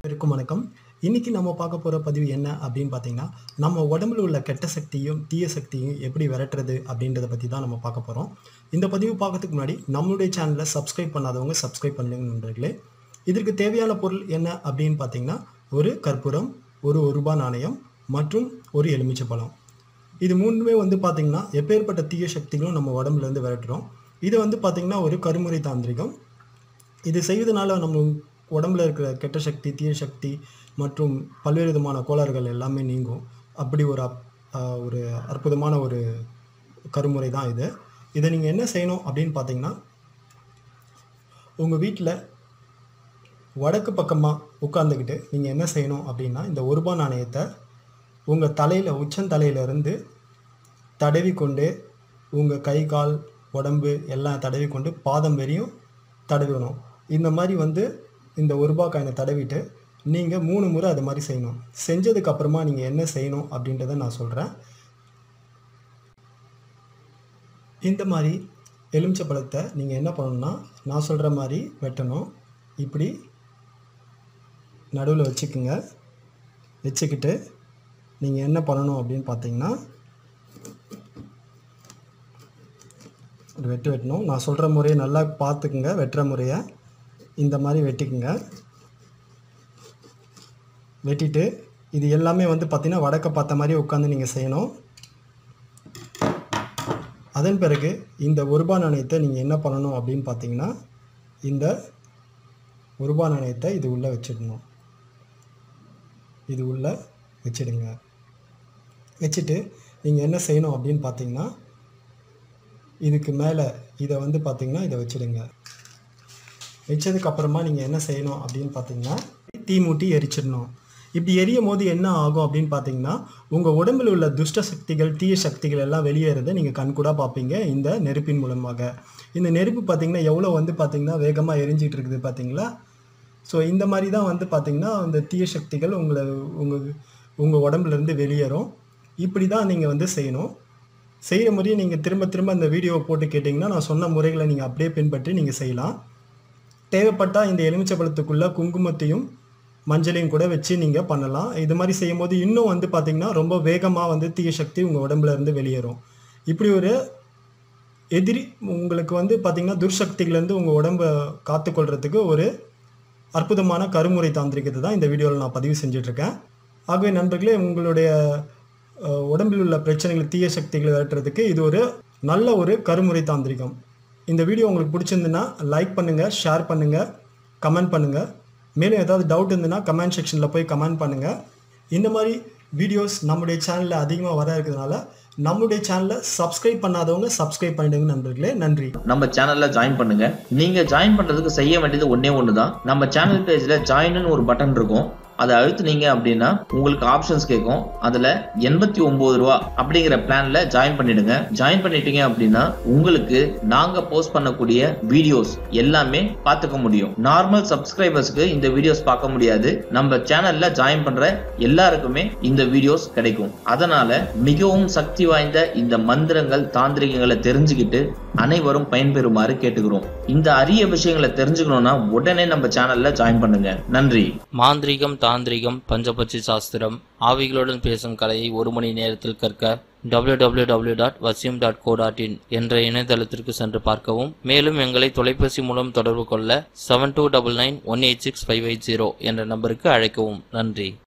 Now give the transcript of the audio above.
அனைவருக்கும் வணக்கம் இன்னைக்கு நம்ம பார்க்க போகிற பதிவு என்ன அப்படின்னு பார்த்தீங்கன்னா நம்ம உடம்புல உள்ள கெட்ட சக்தியும் தீய சக்தியும் எப்படி விரட்டுறது அப்படின்றத பற்றி தான் நம்ம பார்க்க போகிறோம் இந்த பதிவு பார்க்கறதுக்கு முன்னாடி நம்மளுடைய சேனலை சப்ஸ்கிரைப் பண்ணாதவங்க சப்ஸ்கிரைப் பண்ணுங்க நண்பர்களே இதற்கு தேவையான பொருள் என்ன அப்படின்னு பார்த்தீங்கன்னா ஒரு கற்பூரம் ஒரு ஒரு ரூபாய் நாணயம் மற்றும் ஒரு எலுமிச்சை பழம் இது மூணுமே வந்து பார்த்தீங்கன்னா எப்பேற்பட்ட தீய சக்திகளும் நம்ம உடம்புல இருந்து விரட்டுறோம் இது வந்து பார்த்தீங்கன்னா ஒரு கருமுறை தாந்திரிகம் இது செய்வதனால நம்ம உடம்புல இருக்கிற கெட்ட சக்தி தீய சக்தி மற்றும் பல்வேறு விதமான கோளாறுகள் எல்லாமே நீங்கும் அப்படி ஒரு அப்- ஆஹ் ஒரு அற்புதமான ஒரு கருமுறை தான் இது இதை நீங்கள் என்ன செய்யணும் அப்படின்னு பார்த்தீங்கன்னா உங்கள் வீட்டில் வடக்கு பக்கமாக உட்காந்துக்கிட்டு நீங்கள் என்ன செய்யணும் அப்படின்னா இந்த ஒரு ரூபாய் நாணயத்தை உங்கள் தலையில் உச்சந்தலையிலிருந்து தடவி கொண்டு உங்கள் கை கால் உடம்பு எல்லாம் தடவி கொண்டு பாதம் வரையும் தடவிடணும் இந்த மாதிரி வந்து இந்த ஒரு ரூபாய் காயினை தடவிட்டு நீங்கள் மூணு முறை அது மாதிரி செய்யணும் செஞ்சதுக்கு அப்புறமா நீங்கள் என்ன செய்யணும் அப்படின்றத நான் சொல்கிறேன் இந்த மாதிரி எலுமிச்சை பழத்தை நீங்கள் என்ன பண்ணணும்னா நான் சொல்கிற மாதிரி வெட்டணும் இப்படி நடுவில் வச்சுக்குங்க வச்சுக்கிட்டு நீங்கள் என்ன பண்ணணும் அப்படின்னு பார்த்தீங்கன்னா ஒரு வெட்டு வெட்டணும் நான் சொல்கிற முறையை நல்லா பார்த்துக்குங்க வெட்டுற முறையை இந்த மாதிரி வெட்டிக்குங்க வெட்டிட்டு இது எல்லாமே வந்து பார்த்தீங்கன்னா வடக்க பார்த்த மாதிரி உட்காந்து நீங்கள் செய்யணும் அதன் பிறகு இந்த ஒரு ரூபாய் நாணயத்தை நீங்கள் என்ன பண்ணணும் அப்படின்னு பார்த்தீங்கன்னா இந்த ஒரு ரூபாய் நாணயத்தை இது உள்ளே வச்சிடணும் இது உள்ளே வச்சிடுங்க வச்சுட்டு நீங்கள் என்ன செய்யணும் அப்படின்னு பார்த்தீங்கன்னா இதுக்கு மேலே இதை வந்து பார்த்தீங்கன்னா இதை வச்சிடுங்க வச்சதுக்கு அப்புறமா நீங்கள் என்ன செய்யணும் அப்படின்னு பார்த்தீங்கன்னா தீ மூட்டி எரிச்சிடணும் இப்படி எரியும் போது என்ன ஆகும் அப்படின்னு பார்த்தீங்கன்னா உங்கள் உடம்பில் உள்ள துஷ்ட சக்திகள் தீய சக்திகள் எல்லாம் வெளியேறதை நீங்கள் கண்கூடா பார்ப்பீங்க இந்த நெருப்பின் மூலமாக இந்த நெருப்பு பார்த்தீங்கன்னா எவ்வளோ வந்து பார்த்தீங்கன்னா வேகமாக எரிஞ்சிட்டு இருக்குது பார்த்தீங்களா ஸோ இந்த மாதிரி தான் வந்து பார்த்தீங்கன்னா அந்த தீய சக்திகள் உங்களை உங்கள் உங்கள் உடம்புலேருந்து வெளியேறும் இப்படி தான் நீங்கள் வந்து செய்யணும் செய்கிற முறையை நீங்கள் திரும்ப திரும்ப அந்த வீடியோவை போட்டு கேட்டிங்கன்னா நான் சொன்ன முறைகளை நீங்கள் அப்படியே பின்பற்றி நீங்கள் செய்யலாம் தேவைப்பட்டால் இந்த எலுமிச்சை பழத்துக்குள்ளே குங்குமத்தையும் மஞ்சளையும் கூட வச்சு நீங்கள் பண்ணலாம் இது மாதிரி செய்யும்போது இன்னும் வந்து பார்த்திங்கன்னா ரொம்ப வேகமாக வந்து தீய சக்தி உங்கள் உடம்புல இருந்து வெளியேறும் இப்படி ஒரு எதிரி உங்களுக்கு வந்து பார்த்திங்கன்னா துர்சக்திகள்லேருந்து உங்கள் உடம்பை காத்துக்கொள்றதுக்கு ஒரு அற்புதமான கருமுறை தாந்திரிகத்தை தான் இந்த வீடியோவில் நான் பதிவு செஞ்சிட்ருக்கேன் ஆகவே நண்பர்களே உங்களுடைய அஹ், உடம்பில் உள்ள பிரச்சனைகள் தீய சக்திகளை விரட்டுறதுக்கு இது ஒரு நல்ல ஒரு கருமுறை தாந்திரிகம் இந்த வீடியோ உங்களுக்கு பிடிச்சிருந்துன்னா லைக் பண்ணுங்கள் ஷேர் பண்ணுங்கள் கமெண்ட் பண்ணுங்கள் மேலும் ஏதாவது டவுட் இருந்துன்னா கமெண்ட் செக்ஷனில் போய் கமெண்ட் பண்ணுங்கள் இந்த மாதிரி வீடியோஸ் நம்முடைய சேனலில் அதிகமாக வர இருக்கிறதுனால நம்முடைய சேனலை சப்ஸ்கிரைப் பண்ணாதவங்க சப்ஸ்கிரைப் பண்ணிடுங்க நண்பர்களே நன்றி நம்ம சேனல்ல ஜாயின் பண்ணுங்க நீங்க ஜாயின் பண்றதுக்கு செய்ய வேண்டியது ஒண்ணே ஒண்ணுதான் நம்ம சேனல் பேஜ்ல ஜாயின்னு ஒரு பட்டன் இருக்கும் அதை அழுத்துனீங்க அப்படின்னா உங்களுக்கு ஆப்ஷன்ஸ் கேட்கும் அதுல எண்பத்தி ஒன்பது ரூபா அப்படிங்கிற பிளான்ல ஜாயின் பண்ணிடுங்க ஜாயின் பண்ணிட்டீங்க அப்படின்னா உங்களுக்கு நாங்க போஸ்ட் பண்ணக்கூடிய வீடியோஸ் எல்லாமே பார்த்துக்க முடியும் நார்மல் சப்ஸ்கிரைபர்ஸ்க்கு இந்த வீடியோஸ் பார்க்க முடியாது நம்ம சேனல்ல ஜாயின் பண்ற எல்லாருக்குமே இந்த வீடியோஸ் கிடைக்கும் அதனால மிகவும் சக்தி வாய்ந்த இந்த மந்திரங்கள் தாந்திரிகங்களை தெரிஞ்சுக்கிட்டு அனைவரும் பயன்பெறுமாறு கேட்டுக்கிறோம் இந்த அரிய விஷயங்களை தெரிஞ்சுக்கணும்னா உடனே நம்ம சேனல்ல ஜாயின் பண்ணுங்க நன்றி மாந்திரீகம் தாந்திரிகம் பஞ்சபட்சி சாஸ்திரம் ஆவிகளுடன் பேசும் கலையை ஒரு மணி நேரத்தில் கற்க www.vasim.co.in டாட் வசியம் டாட் கோ டாட் இன் என்ற இணையதளத்திற்கு சென்று பார்க்கவும் மேலும் எங்களை தொலைபேசி மூலம் தொடர்பு கொள்ள seven two double nine one eight six five eight zero என்ற நம்பருக்கு அழைக்கவும் நன்றி